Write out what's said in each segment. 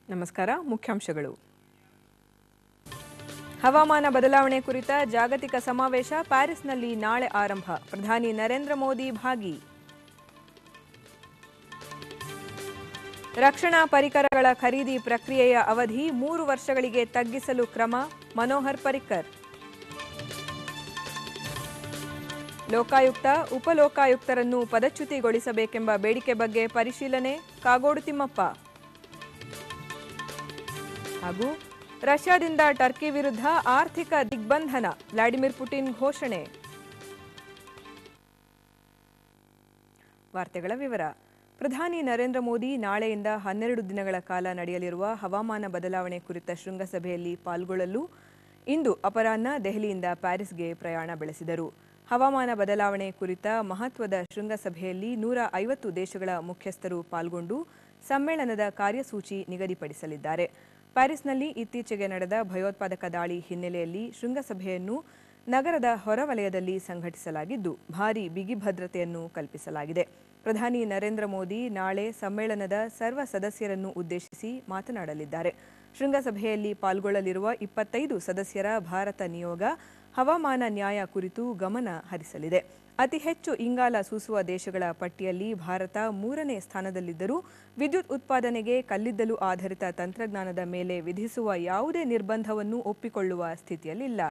ನಮಸ್ಕಾರ ಮುಖ್ಯಾಂಶಗಳು ಹವಾಮಾನ ಬದಲಾವಣೆ ಕುರಿತ ಜಾಗತಿಕ ಸಮಾವೇಶ ಪ್ಯಾರಿಸ್ನಲ್ಲಿ ನಾಳೆ ಆರಂಭ ಪ್ರಧಾನಿ ನರೇಂದ್ರ ಮೋದಿ ಭಾಗಿ ರಕ್ಷಣಾ ಪರಿಕರಗಳ ಖರೀದಿ ಪ್ರಕ್ರಿಯೆಯ ಅವಧಿ ಮೂರು ವರ್ಷಗಳಿಗೆ ತಗ್ಗಿಸಲು ಕ್ರಮ ಮನೋಹರ್ ಪರಿಕ್ಕರ್ ಲೋಕಾಯುಕ್ತ ಉಪಲೋಕಾಯುಕ್ತರನ್ನು ಪದಚ್ಯುತಿಗೊಳಿಸಬೇಕೆಂಬ ಬೇಡಿಕೆ ಬಗ್ಗೆ ಪರಿಶೀಲನೆ ಕಾಗೋಡು ತಿಮ್ಮಪ್ಪ ಹಾಗೂ ರಷ್ಯಾದಿಂದ ಟರ್ಕಿ ವಿರುದ್ಧ ಆರ್ಥಿಕ ದಿಗ್ಬಂಧನ ವ್ಲಾಡಿಮಿರ್ ಪುಟಿನ್ ಘೋಷಣೆ ವಾರ್ತೆಗಳ ವಿವರ ಪ್ರಧಾನಿ ನರೇಂದ್ರ ಮೋದಿ ನಾಳೆಯಿಂದ ಹನ್ನೆರಡು ದಿನಗಳ ಕಾಲ ನಡೆಯಲಿರುವ ಹವಾಮಾನ ಬದಲಾವಣೆ ಕುರಿತ ಶೃಂಗಸಭೆಯಲ್ಲಿ ಪಾಲ್ಗೊಳ್ಳಲು ಇಂದು ಅಪರಾಹ್ನ ದೆಹಲಿಯಿಂದ ಪ್ಯಾರಿಸ್ಗೆ ಪ್ರಯಾಣ ಬೆಳೆಸಿದರು ಹವಾಮಾನ ಬದಲಾವಣೆ ಕುರಿತ ಮಹತ್ವದ ಶೃಂಗಸಭೆಯಲ್ಲಿ ನೂರ ಐವತ್ತು ದೇಶಗಳ ಮುಖ್ಯಸ್ಥರು ಪಾಲ್ಗೊಂಡು ಸಮ್ಮೇಳನದ ಕಾರ್ಯಸೂಚಿ ನಿಗದಿಪಡಿಸಲಿದ್ದಾರೆ ಪ್ಯಾರಿಸ್ನಲ್ಲಿ ಇತ್ತೀಚೆಗೆ ನಡೆದ ಭಯೋತ್ಪಾದಕ ದಾಳಿ ಹಿನ್ನೆಲೆಯಲ್ಲಿ ಶೃಂಗಸಭೆಯನ್ನು ನಗರದ ಹೊರವಲಯದಲ್ಲಿ ಸಂಘಟಿಸಲಾಗಿದ್ದು ಭಾರೀ ಬಿಗಿ ಭದ್ರತೆಯನ್ನು ಕಲ್ಪಿಸಲಾಗಿದೆ ಪ್ರಧಾನಿ ನರೇಂದ್ರ ಮೋದಿ ನಾಳೆ ಸಮ್ಮೇಳನದ ಸರ್ವ ಸದಸ್ಯರನ್ನು ಉದ್ದೇಶಿಸಿ ಮಾತನಾಡಲಿದ್ದಾರೆ ಶೃಂಗಸಭೆಯಲ್ಲಿ ಪಾಲ್ಗೊಳ್ಳಲಿರುವ ಇಪ್ಪತ್ತೈದು ಸದಸ್ಯರ ಭಾರತ ನಿಯೋಗ ಹವಾಮಾನ ನ್ಯಾಯ ಕುರಿತು ಗಮನ ಹರಿಸಲಿದೆ ಅತಿ ಹೆಚ್ಚು ಇಂಗಾಲ ಸೂಸುವ ದೇಶಗಳ ಪಟ್ಟಿಯಲ್ಲಿ ಭಾರತ ಮೂರನೇ ಸ್ಥಾನದಲ್ಲಿದ್ದರೂ ವಿದ್ಯುತ್ ಉತ್ಪಾದನೆಗೆ ಕಲ್ಲಿದ್ದಲು ಆಧಾರಿತ ತಂತ್ರಜ್ಞಾನದ ಮೇಲೆ ವಿಧಿಸುವ ಯಾವುದೇ ನಿರ್ಬಂಧವನ್ನು ಒಪ್ಪಿಕೊಳ್ಳುವ ಸ್ಥಿತಿಯಲ್ಲಿಲ್ಲ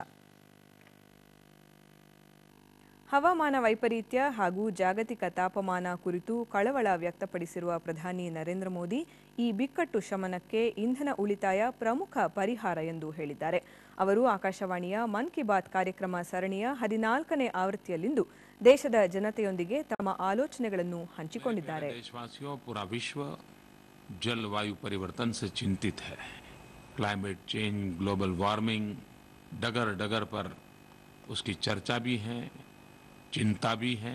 ಹವಾಮಾನ ವೈಪರೀತ್ಯ ಹಾಗೂ ಜಾಗತಿಕ ತಾಪಮಾನ ಕುರಿತು ಕಳವಳ ವ್ಯಕ್ತಪಡಿಸಿರುವ ಪ್ರಧಾನಿ ನರೇಂದ್ರ ಮೋದಿ ಈ ಬಿಕ್ಕಟ್ಟು ಶಮನಕ್ಕೆ ಇಂಧನ ಉಳಿತಾಯ ಪ್ರಮುಖ ಪರಿಹಾರ ಎಂದು ಹೇಳಿದ್ದಾರೆ ಅವರು ಆಕಾಶವಾಣಿಯ ಮನ್ ಕಿ ಬಾತ್ ಕಾರ್ಯಕ್ರಮ ಸರಣಿಯ ಹದಿನಾಲ್ಕನೇ ಆವೃತ್ತಿಯಲ್ಲಿಂದು ದೇಶದ ಜನತೆಯೊಂದಿಗೆ ತಮ್ಮ ಆಲೋಚನೆಗಳನ್ನು ಹಂಚಿಕೊಂಡಿದ್ದಾರೆ देशवासियों पूरा विश्व जलवायु परिवर्तन से चिंतित है क्लाइमेट चेंज ग्लोबल वार्मिंग डगर डगर पर उसकी चर्चा भी है चिंता भी है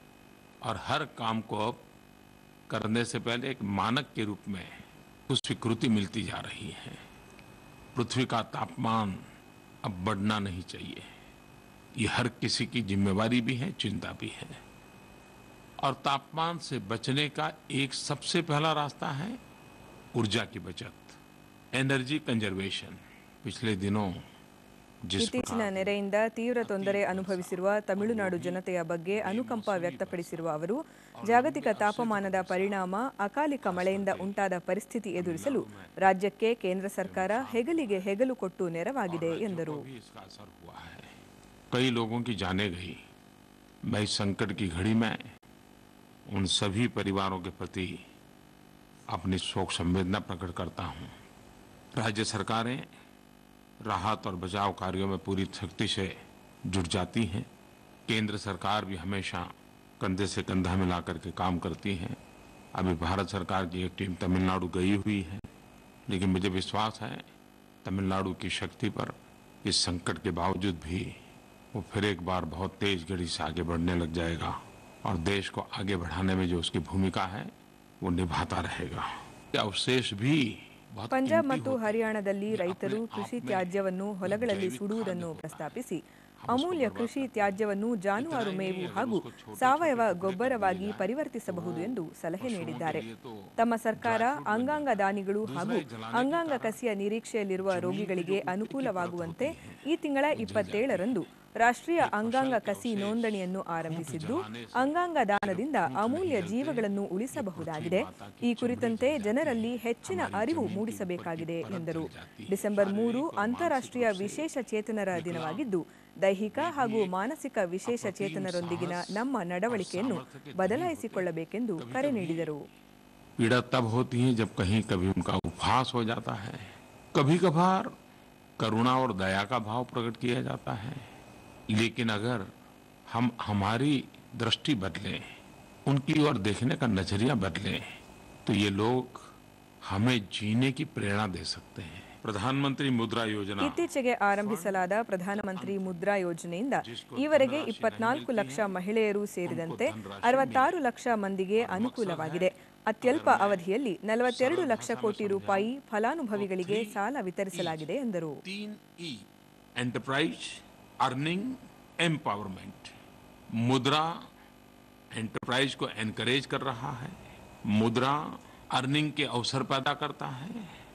और हर काम को अब करने से पहले एक मानक के रूप में कुछ स्वीकृति मिलती जा रही है पृथ्वी का तापमान अब बढ़ना नहीं चाहिए ये हर किसी की जिम्मेवारी भी है चिंता भी है और तापमान से बचने का एक सबसे पहला रास्ता है ऊर्जा की बचत एनर्जी कंजर्वेशन पिछले दिनों जिस ಇತ್ತೀಚಿನ प्रकार ನೆರೆಯಿಂದ ತೀವ್ರ ತೊಂದರೆ ಅನುಭವಿಸಿರುವ ತಮಿಳುನಾಡು ಜನತೆಯ ಬಗ್ಗೆ ಅನುಕಂಪ ವ್ಯಕ್ತಪಡಿಸಿರುವ ಅವರು ಜಾಗತಿಕ ತಾಪಮಾನದ ಪರಿಣಾಮ ಅಕಾಲಿಕ ಮಳೆಯಿಂದ ಉಂಟಾದ ಪರಿಸ್ಥಿತಿ ಎದುರಿಸಲು ರಾಜ್ಯಕ್ಕೆ ಕೇಂದ್ರ ಸರ್ಕಾರ ಹೆಗಲಿಗೆ ಹೆಗಲು ಕೊಟ್ಟು ನೆರವಾಗಿದೆ ಎಂದರು भी इसका असर हुआ है कई लोगों की जाने गई मैं इस संकट की घड़ी में उन सभी परिवारों के प्रति अपनी शोक संवेदना प्रकट करता हूं राज्य सरकारें राहत और बचाव कार्यों में पूरी शक्ति से जुट जाती हैं केंद्र सरकार भी हमेशा कंधे से कंधा मिला करके काम करती है अभी भारत सरकार की एक टीम तमिलनाडु गई हुई है लेकिन मुझे विश्वास है तमिलनाडु की शक्ति पर इस संकट के बावजूद भी वो फिर एक बार बहुत तेज गति से आगे बढ़ने लग जाएगा और देश को आगे बढ़ाने में जो उसकी भूमिका है वो निभाता रहेगा ये अवशेष भी बहुत ಪಂಜಾಬ್ कीमती ಮತ್ತು होते हैं। ಹರಿಯಾಣದಲ್ಲಿ ये ರೈತರು अपने ಕೃಷಿ आप में ತ್ಯಾಜ್ಯವನ್ನು ಹೊಲಗಳಲ್ಲಿ जैविक ಸುಡುವುದನ್ನು खाद्य होता है। ಪ್ರಸ್ತಾಪಿಸಿ हम उसको ಅಮೂಲ್ಯ बर्बाद ಕೃಷಿ करते ತ್ಯಾಜ್ಯವನ್ನು ಜಾನುವಾರು इतना ही ಮೇವು नहीं, अगर ಹಾಗೂ उसको छोटे ಸಾವಯವ छोटे टुकड़े कर ಗೊಬ್ಬರವಾಗಿ दिया जाए, ಪರಿವರ್ತಿಸಬಹುದು तो ಎಂದು ಸಲಹೆ पशुओं के ನೀಡಿದ್ದಾರೆ लिए तो ತಮ್ಮ ಸರ್ಕಾರ ड्राई फ्रूट बन ಅಂಗಾಂಗ जाता है। ದಾನಿಗಳು दूसरा ಹಾಗೂ एक जलाने की ಅಂಗಾಂಗ कारण ಕಸಿಯ ನಿರೀಕ್ಷೆಯಲ್ಲಿರುವ जमीन की ರೋಗಿಗಳಿಗೆ जो ऊपर की ಅನುಕೂಲವಾಗುವಂತೆ परत होती है, ಈ ತಿಂಗಳ वो जल ಇಪ್ಪತ್ತೇಳರಂದು जाती ರಾಷ್ಟ್ರೀಯ एक ಅಂಗಾಂಗ फसल के ಕಸಿ अवशेष ನೋಂದಣಿಯನ್ನು फूट ಆರಂಭಿಸಿದ್ದು जलाने से ಅಂಗಾಂಗ ದಾನದಿಂದ सिर्फ फूट ಅಮೂಲ್ಯ नहीं जलते, ಜೀವಗಳನ್ನು ये ಉಳಿಸಬಹುದಾಗಿದೆ पृथ्वी माता की ಈ ಕುರಿತಂತೆ चमड़ी जल ಜನರಲ್ಲಿ जाती है, ಹೆಚ್ಚಿನ हमारी ಅರಿವು जमीन की ಮೂಡಿಸಬೇಕಾಗಿದೆ ऊपर की परत ಎಂದರು जल जाती है। ಡಿಸೆಂಬರ್ ಮೂರು शारीरिक और ಅಂತಾರಾಷ್ಟ್ರೀಯ मानसिक रूप से ವಿಶೇಷ ಚೇತನರ विकलांग, ದಿನವಾಗಿದ್ದು ದೈಹಿಕ ಹಾಗೂ एक ಮಾನಸಿಕ ವಿಶೇಷ अप्रतिम ಚೇತನರೊಂದಿಗಿನ साहस ನಮ್ಮ और ನಡವಳಿಕೆಯನ್ನು सामर्थ्य के धनी ಬದಲಾಯಿಸಿಕೊಳ್ಳಬೇಕೆಂದು होते हैं। ಕರೆ कभी-कभी ನೀಡಿದರು पीड़ा तब होती है जब कहीं कभी उनका उपहास हो जाता है कभी कभार करुणा और दया का भाव प्रकट किया जाता है लेकिन अगर हम हमारी दृष्टि बदलें उनकी ओर देखने का नजरिया बदलें तो ये लोग हमें जीने की प्रेरणा दे सकते हैं प्रधानमंत्री मुद्रा योजना ಇತ್ತೀಚೆಗೆ ಆರಂಭಿಸಲಾದ ಪ್ರಧಾನಮಂತ್ರಿ ಮುದ್ರಾ ಯೋಜನೆಯಿಂದ ಈವರೆಗೆ ಇಪ್ಪತ್ನಾಲ್ಕು ಲಕ್ಷ ಮಹಿಳೆಯರು ಸೇರಿದಂತೆ ಅರವತ್ತಾರು ಲಕ್ಷ ಮಂದಿಗೆ ಅನುಕೂಲವಾಗಿದೆ ಅತ್ಯಲ್ಪ ಅವಧಿಯಲ್ಲಿ ನಲವತ್ತೆರಡು ಲಕ್ಷ ಕೋಟಿ ರೂಪಾಯಿ ಫಲಾನುಭವಿಗಳಿಗೆ ಸಾಲ ವಿತರಿಸಲಾಗಿದೆ ಎಂದರು तीन E enterprise earning empowerment Mudra enterprise को एनकरेज कर रहा है मुद्रा अर्निंग के अवसर पैदा करता है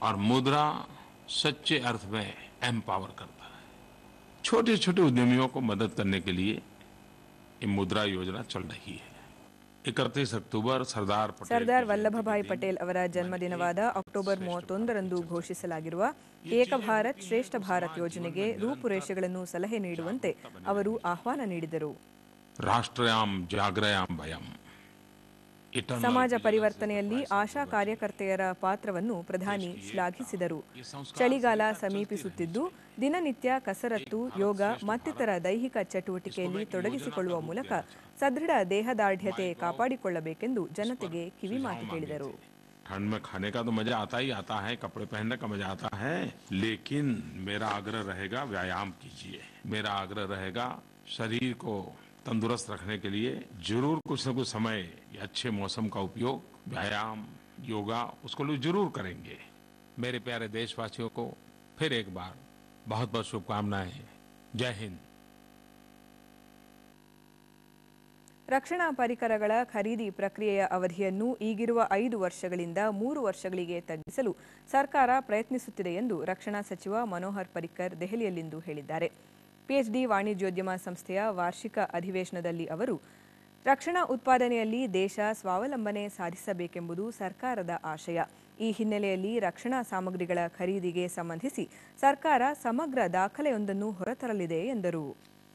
और मुद्रा सच्चे अर्थ में एम्पावर करता है छोटे छोटे उद्यमियों को मदद करने के लिए ये मुद्रा योजना चल रही है इकतीस अक्टूबर सरदार पटेल ಸರ್ದಾರ್ की ವಲ್ಲಭಭಾಯಿ ಪಟೇಲ್ ಅವರ ಜನ್ಮದಿನವಾದ ಅಕ್ಟೋಬರ್ ಮೂವತ್ತೊಂದರಂದು ಘೋಷಿಸಲಾಗಿರುವ ಏಕ ಭಾರತ್ ಶ್ರೇಷ್ಠ ಭಾರತ್ ಯೋಜನೆಗೆ ರೂಪುರೇಷೆಗಳನ್ನು ಸಲಹೆ ನೀಡುವಂತೆ ಅವರು ಆಹ್ವಾನ ನೀಡಿದರು राष्ट्रयाम जागरयाम भयम Eternal ಸಮಾಜ ಪರಿವರ್ತನೆಯಲ್ಲಿ ಆಶಾ ಕಾರ್ಯಕರ್ತೆಯರ ಪಾತ್ರವನ್ನು ಪ್ರಧಾನಿ ಶ್ಲಾಘಿಸಿದರು ಚಳಿಗಾಲ ಸಮೀಪಿಸುತ್ತಿದ್ದು ದಿನನಿತ್ಯ ಕಸರತ್ತು ಯೋಗ ಮತ್ತಿತರ ದೈಹಿಕ ಚಟುವಟಿಕೆಯಲ್ಲಿ ತೊಡಗಿಸಿಕೊಳ್ಳುವ ಮೂಲಕ ಸದೃಢ ದೇಹದಾರ್ಢ್ಯತೆ ಕಾಪಾಡಿಕೊಳ್ಳಬೇಕೆಂದು ಜನತೆಗೆ ಕಿವಿಮಾತು ಹೇಳಿದರು ठंड में खाने का तो मजा आता ही आता है कपड़े पहनने का मजा आता है लेकिन मेरा आग्रह रहेगा व्यायाम कीजिए मेरा आग्रह रहेगा शरीर को तंदुरुस्त रखने के लिए जरूर कुछ न कुछ समय या अच्छे मौसम का उपयोग व्यायाम योगा उसको लोग जरूर करेंगे मेरे प्यारे देशवासियों को फिर एक बार बहुत बहुत शुभकामनाएं जय हिंद ರಕ್ಷಣಾ ಪರಿಕರಗಳ ಖರೀದಿ ಪ್ರಕ್ರಿಯೆಯ ಅವಧಿಯನ್ನು ಈಗಿರುವ ಐದು ವರ್ಷಗಳಿಂದ ಮೂರು ವರ್ಷಗಳಿಗೆ ತಗ್ಗಿಸಲು ಸರ್ಕಾರ ಪ್ರಯತ್ನಿಸುತ್ತಿದೆ ಎಂದು ರಕ್ಷಣಾ ಸಚಿವ ಮನೋಹರ್ ಪರಿಕ್ಕರ್ ದೆಹಲಿಯಲ್ಲಿಂದು ಹೇಳಿದ್ದಾರೆ ಪಿಎಚ್ಡಿ ವಾಣಿಜ್ಯೋದ್ಯಮ ಸಂಸ್ಥೆಯ ವಾರ್ಷಿಕ ಅಧಿವೇಶನದಲ್ಲಿ ಅವರು ರಕ್ಷಣಾ ಉತ್ಪಾದನೆಯಲ್ಲಿ ದೇಶ ಸ್ವಾವಲಂಬನೆ ಸಾಧಿಸಬೇಕೆಂಬುದು ಸರ್ಕಾರದ ಆಶಯ ಈ ಹಿನ್ನೆಲೆಯಲ್ಲಿ ರಕ್ಷಣಾ ಸಾಮಗ್ರಿಗಳ ಖರೀದಿಗೆ ಸಂಬಂಧಿಸಿ ಸರ್ಕಾರ ಸಮಗ್ರ ದಾಖಲೆಯೊಂದನ್ನು ಹೊರತರಲಿದೆ ಎಂದರು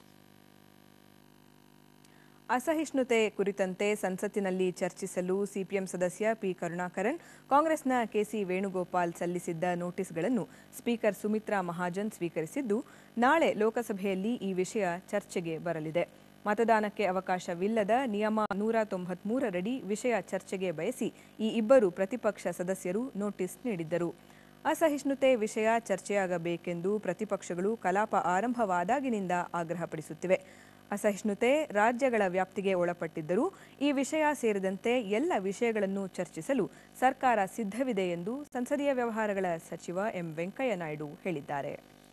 ಅಸಹಿಷ್ಣುತೆ ಕುರಿತಂತೆ ಸಂಸತ್ತಿನಲ್ಲಿ ಚರ್ಚಿಸಲು ಸಿಪಿಎಂ ಸದಸ್ಯ ಪಿ ಕರುಣಾಕರನ್ ಕಾಂಗ್ರೆಸ್ನ ಕೆಸಿ ವೇಣುಗೋಪಾಲ್ ಸಲ್ಲಿಸಿದ್ದ ನೋಟಿಸ್ಗಳನ್ನು ಸ್ಪೀಕರ್ ಸುಮಿತ್ರಾ ಮಹಾಜನ್ ಸ್ವೀಕರಿಸಿದ್ದು ನಾಳೆ ಲೋಕಸಭೆಯಲ್ಲಿ ಈ ವಿಷಯ ಚರ್ಚೆಗೆ ಬರಲಿದೆ ಮತದಾನಕ್ಕೆ ಅವಕಾಶವಿಲ್ಲದ ನಿಯಮ ನೂರ ತೊಂಬತ್ಮೂರರಡಿ ವಿಷಯ ಚರ್ಚೆಗೆ ಬಯಸಿ ಈ ಇಬ್ಬರು ಪ್ರತಿಪಕ್ಷ ಸದಸ್ಯರು ನೋಟಿಸ್ ನೀಡಿದ್ದರು ಅಸಹಿಷ್ಣುತೆ ವಿಷಯ ಚರ್ಚೆಯಾಗಬೇಕೆಂದು ಪ್ರತಿಪಕ್ಷಗಳು ಕಲಾಪ ಆರಂಭವಾದಾಗಿನಿಂದ ಆಗ್ರಹಪಡಿಸುತ್ತಿವೆ ಅಸಹಿಷ್ಣುತೆ ರಾಜ್ಯಗಳ ವ್ಯಾಪ್ತಿಗೆ ಒಳಪಟ್ಟಿದ್ದರೂ ಈ ವಿಷಯ ಸೇರಿದಂತೆ ಎಲ್ಲ ವಿಷಯಗಳನ್ನು ಚರ್ಚಿಸಲು ಸರ್ಕಾರ ಸಿದ್ಧವಿದೆ ಎಂದು ಸಂಸದೀಯ ವ್ಯವಹಾರಗಳ ಸಚಿವ ಎಂ ವೆಂಕಯ್ಯನಾಯ್ಡು ಹೇಳಿದ್ದಾರೆ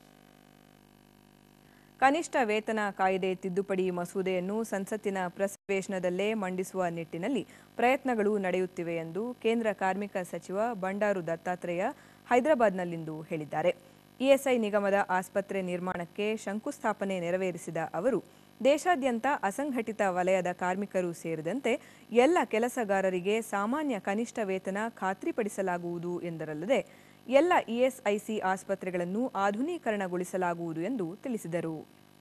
ಕನಿಷ್ಠ ವೇತನ ಕಾಯ್ದೆ ತಿದ್ದುಪಡಿ ಮಸೂದೆಯನ್ನು ಸಂಸತ್ತಿನ ಪ್ರಸವೇಶನದಲ್ಲೇ ಮಂಡಿಸುವ ನಿಟ್ಟಿನಲ್ಲಿ ಪ್ರಯತ್ನಗಳು ನಡೆಯುತ್ತಿವೆ ಎಂದು ಕೇಂದ್ರ ಕಾರ್ಮಿಕ ಸಚಿವ ಬಂಡಾರು ದತ್ತಾತ್ರೇಯ ಹೈದರಾಬಾದ್ನಲ್ಲಿಂದು ಹೇಳಿದ್ದಾರೆ ಇಎಸ್ಐ ನಿಗಮದ ಆಸ್ಪತ್ರೆ ನಿರ್ಮಾಣಕ್ಕೆ ಶಂಕುಸ್ಥಾಪನೆ ನೆರವೇರಿಸಿದ ಅವರು ದೇಶಾದ್ಯಂತ ಅಸಂಘಟಿತ ವಲಯದ ಕಾರ್ಮಿಕರು ಸೇರಿದಂತೆ ಎಲ್ಲ ಕೆಲಸಗಾರರಿಗೆ ಸಾಮಾನ್ಯ ಕನಿಷ್ಠ ವೇತನ ಖಾತ್ರಿಪಡಿಸಲಾಗುವುದು ಎಂದರಲ್ಲದೆ ಎಲ್ಲ ಇಎಸ್ಐಸಿ ಆಸ್ಪತ್ರೆಗಳನ್ನು ಆಧುನೀಕರಣಗೊಳಿಸಲಾಗುವುದು ಎಂದು ತಿಳಿಸಿದರು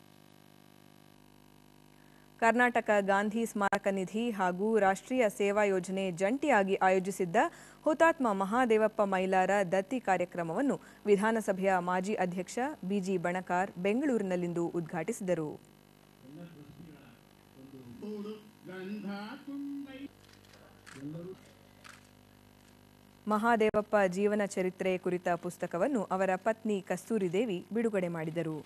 ಕರ್ನಾಟಕ ಗಾಂಧಿ ಸ್ಮಾರಕ ನಿಧಿ ಹಾಗೂ ರಾಷ್ಟ್ರೀಯ ಸೇವಾ ಯೋಜನೆ ಜಂಟಿಯಾಗಿ ಆಯೋಜಿಸಿದ್ದ ಹುತಾತ್ಮ ಮಹಾದೇವಪ್ಪ ಮೈಲಾರ ದತ್ತಿ ಕಾರ್ಯಕ್ರಮವನ್ನು ವಿಧಾನಸಭೆಯ ಮಾಜಿ ಅಧ್ಯಕ್ಷ ಬಿಜಿ ಬಣಕಾರ್ ಬೆಂಗಳೂರಿನಲ್ಲಿಂದು ಉದ್ಘಾಟಿಸಿದರು ಮಹಾದೇವಪ್ಪ ಜೀವನ ಚರಿತ್ರೆ ಕುರಿತ ಪುಸ್ತಕವನ್ನು ಅವರ ಪತ್ನಿ ಕಸ್ತೂರಿ ದೇವಿ ಬಿಡುಗಡೆ ಮಾಡಿದರು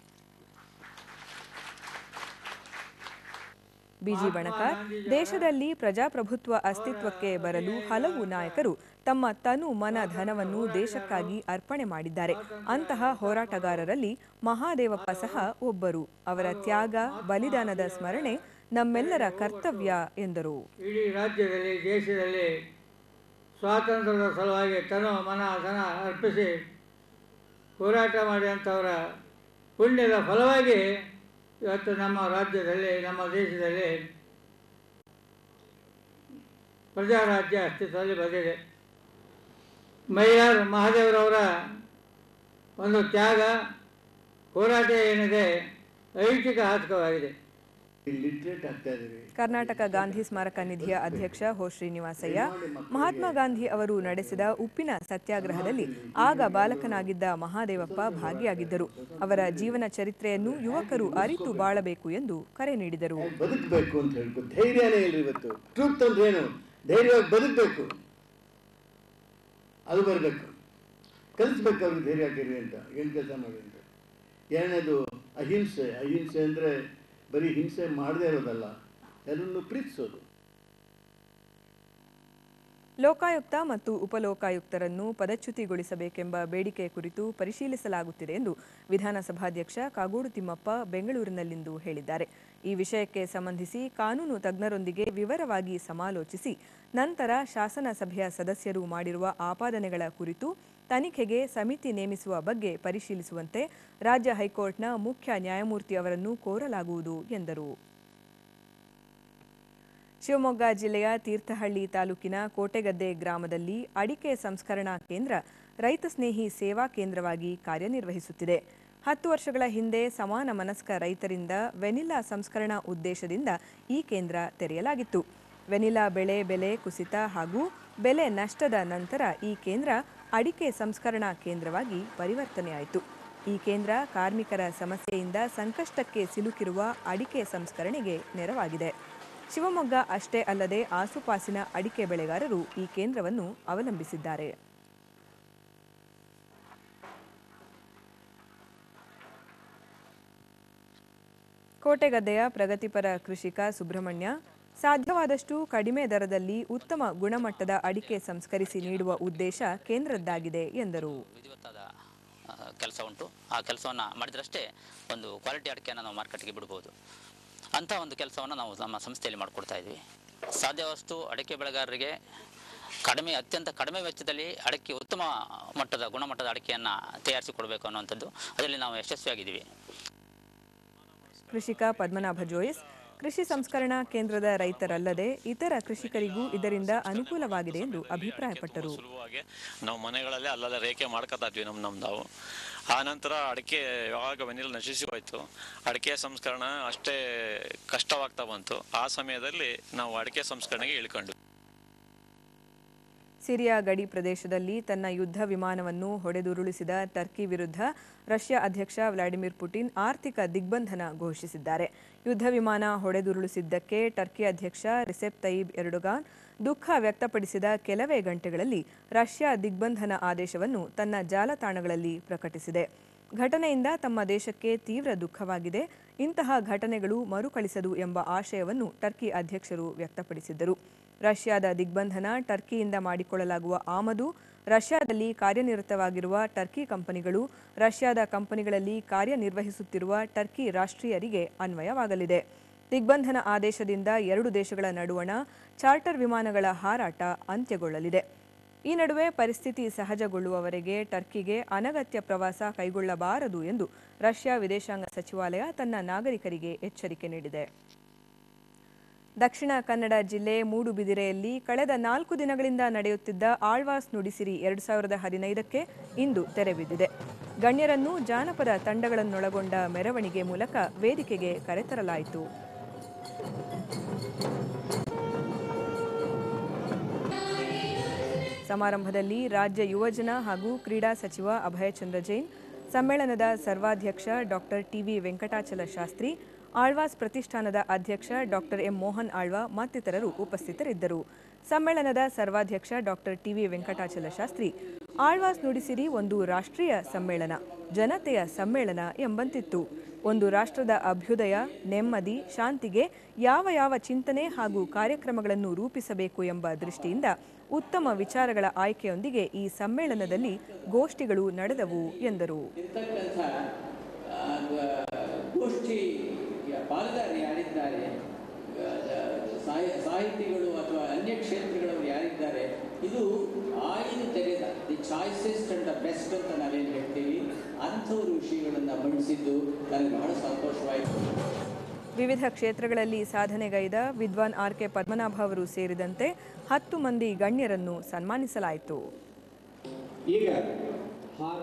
ಬಿಜಿ ಬಣಕಾರ್ ದೇಶದಲ್ಲಿ ಪ್ರಜಾಪ್ರಭುತ್ವ ಅಸ್ತಿತ್ವಕ್ಕೆ ಬರಲು ಹಲವು ನಾಯಕರು ತಮ್ಮ ತನು ಮನ ಧನವನ್ನು ದೇಶಕ್ಕಾಗಿ ಅರ್ಪಣೆ ಮಾಡಿದ್ದಾರೆ ಅಂತಹ ಹೋರಾಟಗಾರರಲ್ಲಿ ಮಹಾದೇವಪ್ಪ ಸಹ ಒಬ್ಬರು ಅವರ ತ್ಯಾಗ ಬಲಿದಾನದ ಸ್ಮರಣೆ ನಮ್ಮೆಲ್ಲರ ಕರ್ತವ್ಯ ಎಂದರು ಇಡೀ ರಾಜ್ಯದಲ್ಲಿ ದೇಶದಲ್ಲಿ ಸ್ವಾತಂತ್ರ್ಯದ ಸಲುವಾಗಿ ತನು ಮನ ಧನ ಅರ್ಪಿಸಿ ಹೋರಾಟ ಮಾಡಿದಂಥವರ ಪುಣ್ಯದ ಫಲವಾಗಿ ಇವತ್ತು ನಮ್ಮ ರಾಜ್ಯದಲ್ಲಿ ನಮ್ಮ ದೇಶದಲ್ಲಿ ಪ್ರಜಾರಾಜ್ಯ ಅಸ್ತಿತ್ವದಲ್ಲಿ ಬಂದಿದೆ ಮೈಯಾರ್ ಮಹಾದೇವರವರ ಒಂದು ತ್ಯಾಗ ಹೋರಾಟ ಏನಿದೆ ಐತಿಹಾಸಿಕವಾಗಿದೆ ಲಿಟ್ರೇಟ್ ಆಗ್ತಾ ಇದ್ದೀವಿ ಕರ್ನಾಟಕ ಗಾಂಧಿ ಸ್ಮಾರಕ ನಿಧಿಯ ಅಧ್ಯಕ್ಷ ಹೋ ಶ್ರೀನಿವಾಸಯ್ಯ ಮಹಾತ್ಮ ಗಾಂಧಿ ಅವರು ನಡೆಸಿದ ಉಪ್ಪಿನ ಸತ್ಯಾಗ್ರಹದಲ್ಲಿ ಆಗ ಬಾಲಕನಾಗಿದ್ದ ಮಹಾದೇವಪ್ಪ ಭಾಗಿಯಾಗಿದ್ದರು ಅವರ ಜೀವನ ಚರಿತ್ರೆಯನ್ನು ಯುವಕರು ಅರಿತು ಬಾಳಬೇಕು ಎಂದು ಕರೆ ನೀಡಿದರು ಬದುಕಬೇಕು ಅಂತ ಹೇಳ್ಕೊ ಧೈರ್ಯನೇ ಇಲ್ರಿ ಇವತ್ತು ಟ್ರೂತ್ ಅಂದ್ರೆ ಏನು ಧೈರ್ಯವಾಗಿ ಬದುಕಬೇಕು ಅದು ಬರಬೇಕು ಕಲಿಸ್ಬೇಕು ಅವ್ರಿಗೆ ಧೈರ್ಯ ಆಗಿರಿ ಅಂತ ಏನು ಕೆಲಸ ಮಾಡಿ ಅಂತ ಎರಡನೇದು ಅಹಿಂಸೆ ಅಹಿಂಸೆ ಅಂದರೆ ಬರೀ ಹಿಂಸೆ ಮಾಡದೇ ಇರೋದಲ್ಲ ಎಲ್ಲರನ್ನು ಪ್ರೀತಿಸೋದು ಲೋಕಾಯುಕ್ತ ಮತ್ತು ಉಪಲೋಕಾಯುಕ್ತರನ್ನು ಪದಚ್ಯುತಿಗೊಳಿಸಬೇಕೆಂಬ ಬೇಡಿಕೆ ಕುರಿತು ಪರಿಶೀಲಿಸಲಾಗುತ್ತಿದೆ ಎಂದು ವಿಧಾನಸಭಾಧ್ಯಕ್ಷ ಕಾಗೋಡು ತಿಮ್ಮಪ್ಪ ಬೆಂಗಳೂರಿನಲ್ಲಿಂದು ಹೇಳಿದ್ದಾರೆ ಈ ವಿಷಯಕ್ಕೆ ಸಂಬಂಧಿಸಿ ಕಾನೂನು ತಜ್ಞರೊಂದಿಗೆ ವಿವರವಾಗಿ ಸಮಾಲೋಚಿಸಿ ನಂತರ ಶಾಸನ ಸಭೆಯ ಸದಸ್ಯರು ಮಾಡಿರುವ ಆಪಾದನೆಗಳ ಕುರಿತು ತನಿಖೆಗೆ ಸಮಿತಿ ನೇಮಿಸುವ ಬಗ್ಗೆ ಪರಿಶೀಲಿಸುವಂತೆ ರಾಜ್ಯ ಹೈಕೋರ್ಟ್ನ ಮುಖ್ಯ ನ್ಯಾಯಮೂರ್ತಿ ಅವರನ್ನು ಕೋರಲಾಗುವುದು ಎಂದರು ಶಿವಮೊಗ್ಗ ಜಿಲ್ಲೆಯ ತೀರ್ಥಹಳ್ಳಿ ತಾಲೂಕಿನ ಕೋಟೆಗದ್ದೆ ಗ್ರಾಮದಲ್ಲಿ ಅಡಿಕೆ ಸಂಸ್ಕರಣಾ ಕೇಂದ್ರ ರೈತ ಸ್ನೇಹಿ ಸೇವಾ ಕೇಂದ್ರವಾಗಿ ಕಾರ್ಯನಿರ್ವಹಿಸುತ್ತಿದೆ ಹತ್ತು ವರ್ಷಗಳ ಹಿಂದೆ ಸಮಾನ ಮನಸ್ಕ ರೈತರಿಂದ ವೆನಿಲಾ ಸಂಸ್ಕರಣಾ ಉದ್ದೇಶದಿಂದ ಈ ಕೇಂದ್ರ ತೆರೆಯಲಾಗಿತ್ತು ವೆನಿಲಾ ಬೆಳೆ ಬೆಲೆ ಕುಸಿತ ಹಾಗೂ ಬೆಲೆ ನಷ್ಟದ ನಂತರ ಈ ಕೇಂದ್ರ ಅಡಿಕೆ ಸಂಸ್ಕರಣಾ ಕೇಂದ್ರವಾಗಿ ಪರಿವರ್ತನೆಯಾಯಿತು ಈ ಕೇಂದ್ರ ಕಾರ್ಮಿಕರ ಸಮಸ್ಯೆಯಿಂದ ಸಂಕಷ್ಟಕ್ಕೆ ಸಿಲುಕಿರುವ ಅಡಿಕೆ ಸಂಸ್ಕರಣೆಗೆ ನೆರವಾಗಿದೆ ಶಿವಮೊಗ್ಗ ಅಷ್ಟೇ ಅಲ್ಲದೆ ಆಸುಪಾಸಿನ ಅಡಿಕೆ ಬೆಳೆಗಾರರು ಈ ಕೇಂದ್ರವನ್ನು ಅವಲಂಬಿಸಿದ್ದಾರೆ ಕೋಟೆಗದ್ದೆಯ ಪ್ರಗತಿಪರ ಕೃಷಿಕ ಸುಬ್ರಹ್ಮಣ್ಯ ಸಾಧ್ಯವಾದಷ್ಟು ಕಡಿಮೆ ದರದಲ್ಲಿ ಉತ್ತಮ ಗುಣಮಟ್ಟದ ಅಡಿಕೆ ಸಂಸ್ಕರಿಸಿ ನೀಡುವ ಉದ್ದೇಶ ಕೇಂದ್ರದ್ದಾಗಿದೆ ಎಂದರು ವಿಧಿವತ್ತಾದ ಕೆಲಸ ಉಂಟು ಆ ಕೆಲಸವನ್ನು ಮಾಡಿದ್ರಷ್ಟೇ ಒಂದು ಕ್ವಾಲಿಟಿ ಅಡಿಕೆಯನ್ನು ನಾವು ಮಾರ್ಕೆಟ್ಗೆ ಬಿಡ್ಬೋದು ಅಂಥ ಒಂದು ಕೆಲಸವನ್ನು ನಾವು ನಮ್ಮ ಸಂಸ್ಥೆಯಲ್ಲಿ ಮಾಡಿಕೊಡ್ತಾ ಇದ್ವಿ ಸಾಧ್ಯವಷ್ಟು ಅಡಿಕೆ ಬೆಳೆಗಾರರಿಗೆ ಕಡಿಮೆ ಅತ್ಯಂತ ಕಡಿಮೆ ವೆಚ್ಚದಲ್ಲಿ ಅಡಿಕೆ ಉತ್ತಮ ಮಟ್ಟದ ಗುಣಮಟ್ಟದ ಅಡಿಕೆಯನ್ನು ತಯಾರಿಸಿ ಕೊಡಬೇಕು ಅನ್ನುವಂಥದ್ದು ಅದರಲ್ಲಿ ನಾವು ಯಶಸ್ವಿಯಾಗಿದ್ದೀವಿ ಕೃಷಿಕ ಪದ್ಮನಾಭ ಜೋಯಿಸ್ ಕೃಷಿ ಸಂಸ್ಕರಣಾ ಕೇಂದ್ರದ ರೈತರಲ್ಲದೆ ಇತರ ಕೃಷಿಕರಿಗೂ ಇದರಿಂದ ಅನುಕೂಲವಾಗಿದೆ ಎಂದು ಅಭಿಪ್ರಾಯಪಟ್ಟರು ಸುಲಭವಾಗಿ ನಾವು ಮನೆಗಳಲ್ಲೇ ಅಲ್ಲಲ್ಲೇ ರೇಖೆ ಮಾಡ್ಕೊತಾ ಇದ್ವಿ ನಮ್ಮ ನಮ್ಮ ನಾವು ಆ ನಂತರ ಅಡಿಕೆ ಯಾವಾಗ ವೆನಿಲ್ ನಶಿಸಿ ಹೋಯ್ತು ಅಡಿಕೆ ಸಂಸ್ಕರಣ ಅಷ್ಟೇ ಕಷ್ಟವಾಗ್ತಾ ಬಂತು ಆ ಸಮಯದಲ್ಲಿ ನಾವು ಅಡಿಕೆ ಸಂಸ್ಕರಣೆಗೆ ಇಳ್ಕೊಂಡು ಸಿರಿಯಾ ಗಡಿ ಪ್ರದೇಶದಲ್ಲಿ ತನ್ನ ಯುದ್ಧ ವಿಮಾನವನ್ನು ಹೊಡೆದುರುಳಿಸಿದ ಟರ್ಕಿ ವಿರುದ್ಧ ರಷ್ಯಾ ಅಧ್ಯಕ್ಷ ವ್ಲಾಡಿಮಿರ್ ಪುಟಿನ್ ಆರ್ಥಿಕ ದಿಗ್ಬಂಧನ ಘೋಷಿಸಿದ್ದಾರೆ ಯುದ್ಧ ವಿಮಾನ ಹೊಡೆದುರುಳಿಸಿದ್ದಕ್ಕೆ ಟರ್ಕಿ ಅಧ್ಯಕ್ಷ ರಿಸೆಪ್ ತಯಿಬ್ ಎರ್ಡೊಗಾನ್ ದುಃಖ ವ್ಯಕ್ತಪಡಿಸಿದ ಕೆಲವೇ ಗಂಟೆಗಳಲ್ಲಿ ರಷ್ಯಾ ದಿಗ್ಬಂಧನ ಆದೇಶವನ್ನು ತನ್ನ ಜಾಲತಾಣಗಳಲ್ಲಿ ಪ್ರಕಟಿಸಿದೆ ಘಟನೆಯಿಂದ ತಮ್ಮ ದೇಶಕ್ಕೆ ತೀವ್ರ ದುಃಖವಾಗಿದೆ ಇಂತಹ ಘಟನೆಗಳು ಮರುಕಳಿಸದು ಎಂಬ ಆಶಯವನ್ನು ಟರ್ಕಿ ಅಧ್ಯಕ್ಷರು ವ್ಯಕ್ತಪಡಿಸಿದ್ದರು ರಷ್ಯಾದ ದಿಗ್ಬಂಧನ ಟರ್ಕಿಯಿಂದ ಮಾಡಿಕೊಳ್ಳಲಾಗುವ ಆಮದು ರಷ್ಯಾದಲ್ಲಿ ಕಾರ್ಯನಿರತವಾಗಿರುವ ಟರ್ಕಿ ಕಂಪನಿಗಳು ರಷ್ಯಾದ ಕಂಪನಿಗಳಲ್ಲಿ ಕಾರ್ಯನಿರ್ವಹಿಸುತ್ತಿರುವ ಟರ್ಕಿ ರಾಷ್ಟ್ರೀಯರಿಗೆ ಅನ್ವಯವಾಗಲಿದೆ ದಿಗ್ಬಂಧನ ಆದೇಶದಿಂದ ಎರಡು ದೇಶಗಳ ನಡುವಣ ಚಾರ್ಟರ್ ವಿಮಾನಗಳ ಹಾರಾಟ ಅಂತ್ಯಗೊಳ್ಳಲಿದೆ ಈ ನಡುವೆ ಪರಿಸ್ಥಿತಿ ಸಹಜಗೊಳ್ಳುವವರೆಗೆ ಟರ್ಕಿಗೆ ಅನಗತ್ಯ ಪ್ರವಾಸ ಕೈಗೊಳ್ಳಬಾರದು ಎಂದು ರಷ್ಯಾ ವಿದೇಶಾಂಗ ಸಚಿವಾಲಯ ತನ್ನ ನಾಗರಿಕರಿಗೆ ಎಚ್ಚರಿಕೆ ನೀಡಿದೆ ದಕ್ಷಿಣ ಕನ್ನಡ ಜಿಲ್ಲೆ ಮೂಡುಬಿದಿರೆಯಲ್ಲಿ ಕಳೆದ ನಾಲ್ಕು ದಿನಗಳಿಂದ ನಡೆಯುತ್ತಿದ್ದ ಆಳ್ವಾಸ್ ನುಡಿಸಿರಿ ಎರಡು ಸಾವಿರದ ಹದಿನೈದಕ್ಕೆ ಇಂದು ತೆರೆಬಿದ್ದಿದೆ ಗಣ್ಯರನ್ನು ಜಾನಪದ ತಂಡಗಳನ್ನೊಳಗೊಂಡ ಮೆರವಣಿಗೆ ಮೂಲಕ ವೇದಿಕೆಗೆ ಕರೆತರಲಾಯಿತು ಸಮಾರಂಭದಲ್ಲಿ ರಾಜ್ಯ ಯುವಜನ ಹಾಗೂ ಕ್ರೀಡಾ ಸಚಿವ ಅಭಯಚಂದ್ರ ಜೈನ್ ಸಮ್ಮೇಳನದ ಸರ್ವಾಧ್ಯಕ್ಷ ಡಾಕ್ಟರ್ ಟಿವಿ ವೆಂಕಟಾಚಲ ಶಾಸ್ತ್ರಿ ಆಳ್ವಾಸ್ ಪ್ರತಿಷ್ಠಾನದ ಅಧ್ಯಕ್ಷ ಡಾಕ್ಟರ್ ಎಂ ಮೋಹನ್ ಆಳ್ವ ಮತ್ತಿತರರು ಉಪಸ್ಥಿತರಿದ್ದರು ಸಮ್ಮೇಳನದ ಸರ್ವಾಧ್ಯಕ್ಷ ಡಾಕ್ಟರ್ ಟಿವಿ ವೆಂಕಟಾಚಲ ಶಾಸ್ತ್ರಿ ಆಳ್ವಾಸ್ ನುಡಿಸಿರಿ ಒಂದು ರಾಷ್ಟ್ರೀಯ ಸಮ್ಮೇಳನ ಜನತೆಯ ಸಮ್ಮೇಳನ ಎಂಬಂತಿತ್ತು ಒಂದು ರಾಷ್ಟ್ರದ ಅಭ್ಯುದಯ ನೆಮ್ಮದಿ ಶಾಂತಿಗೆ ಯಾವ ಯಾವ ಚಿಂತನೆ ಹಾಗೂ ಕಾರ್ಯಕ್ರಮಗಳನ್ನು ರೂಪಿಸಬೇಕು ಎಂಬ ದೃಷ್ಟಿಯಿಂದ ಉತ್ತಮ ವಿಚಾರಗಳ ಆಯ್ಕೆಯೊಂದಿಗೆ ಈ ಸಮ್ಮೇಳನದಲ್ಲಿ ಗೋಷ್ಠಿಗಳು ನಡೆದವು ಎಂದರು ಇರ್ತಕ್ಕಂಥ ಆ, ಗೋಷ್ಠಿ ಪಾಲುದಾರರು ಯಾರಿದ್ದಾರೆ ಆ, ಸಾಹಿ ಸಾಹಿತಿಗಳು ಅಥವಾ ಅನ್ಯ ಕ್ಷೇತ್ರಗಳವರು ಯಾರಿದ್ದಾರೆ ಇದು ಆಯ್ದು ತೆಗೆದ the choicest and the best ಅಂತ ನಾವೇನು ಹೇಳ್ತೀವಿ ಅಂಥವ್ರ ವಿಷಯಗಳನ್ನು ಮಂಡಿಸಿದ್ದು ನನಗೆ ಬಹಳ ಸಂತೋಷವಾಯಿತು ವಿವಿಧ ಕ್ಷೇತ್ರಗಳಲ್ಲಿ ಸಾಧನೆಗೈದ ವಿದ್ವಾನ್ ಆರ್ ಕೆ ಪದ್ಮನಾಭ ಅವರು ಸೇರಿದಂತೆ ಹತ್ತು ಮಂದಿ ಗಣ್ಯರನ್ನು ಸನ್ಮಾನಿಸಲಾಯಿತು ಈಗ ಹಾರ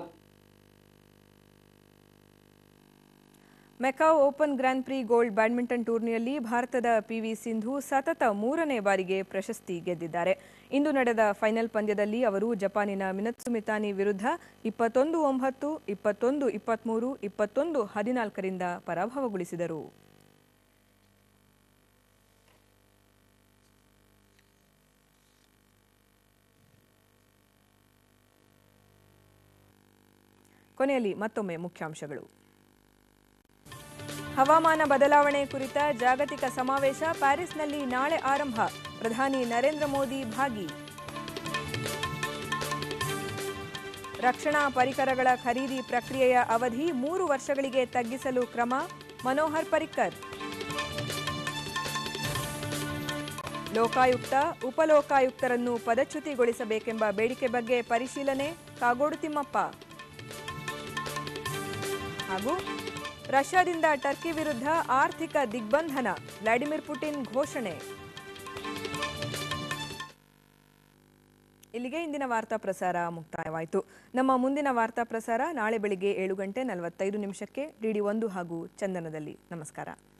Macau open grand prix gold badminton ಟೂರ್ನಿಯಲ್ಲಿ ಭಾರತದ ಪಿವಿ ಸಿಂಧು ಸತತ ಮೂರನೇ ಬಾರಿಗೆ ಪ್ರಶಸ್ತಿ ಗೆದ್ದಿದ್ದಾರೆ ಇಂದು ನಡೆದ ಫೈನಲ್ ಪಂದ್ಯದಲ್ಲಿ ಅವರು ಜಪಾನಿನ ಮಿನತ್ಸುಮಿತಾನಿ ವಿರುದ್ಧ ಇಪ್ಪತ್ತೊಂದು ಒಂಬತ್ತು ಇಪ್ಪತ್ತೊಂದು ಇಪ್ಪತ್ತ್ಮೂರು ಇಪ್ಪತ್ತೊಂದು ಹದಿನಾಲ್ಕರಿಂದ ಪರಾಭವಗೊಳಿಸಿದರು ಕೊನೆಯಲ್ಲಿ ಮತ್ತೊಮ್ಮೆ ಮುಖ್ಯಾಂಶಗಳು ಹವಾಮಾನ ಬದಲಾವಣೆ ಕುರಿತ ಜಾಗತಿಕ ಸಮಾವೇಶ ಪ್ಯಾರಿಸ್ನಲ್ಲಿ ನಾಳೆ ಆರಂಭ ಪ್ರಧಾನಿ ನರೇಂದ್ರ ಮೋದಿ ಭಾಗಿ ರಕ್ಷಣಾ ಪರಿಕರಗಳ ಖರೀದಿ ಪ್ರಕ್ರಿಯೆಯ ಅವಧಿ ಮೂರು ವರ್ಷಗಳಿಗೆ ತಗ್ಗಿಸಲು ಕ್ರಮ ಮನೋಹರ್ ಪರಿಕ್ಕರ್ ಲೋಕಾಯುಕ್ತ ಉಪಲೋಕಾಯುಕ್ತರನ್ನು ಪದಚ್ಯುತಿಗೊಳಿಸಬೇಕೆಂಬ ಬೇಡಿಕೆ ಬಗ್ಗೆ ಪರಿಶೀಲನೆ ಕಾಗೋಡು ತಿಮ್ಮಪ್ಪ ಹಾಗೂ ರಷ್ಯಾದಿಂದ ಟರ್ಕಿ ವಿರುದ್ಧ ಆರ್ಥಿಕ ದಿಗ್ಬಂಧನ ವ್ಲಾಡಿಮಿರ್ ಪುಟಿನ್ ಘೋಷಣೆ ಇಲ್ಲಿಗೆ ಇಂದಿನ ವಾರ್ತಾ ಪ್ರಸಾರ ಮುಕ್ತಾಯವಾಯಿತು ನಮ್ಮ ಮುಂದಿನ ವಾರ್ತಾ ಪ್ರಸಾರ ನಾಳೆ ಬೆಳಿಗ್ಗೆ ಏಳು ಗಂಟೆ ನಲವತ್ತೈದು ನಿಮಿಷಕ್ಕೆ ಡಿಡಿ ಒಂದು ಹಾಗೂ ಚಂದನದಲ್ಲಿ ನಮಸ್ಕಾರ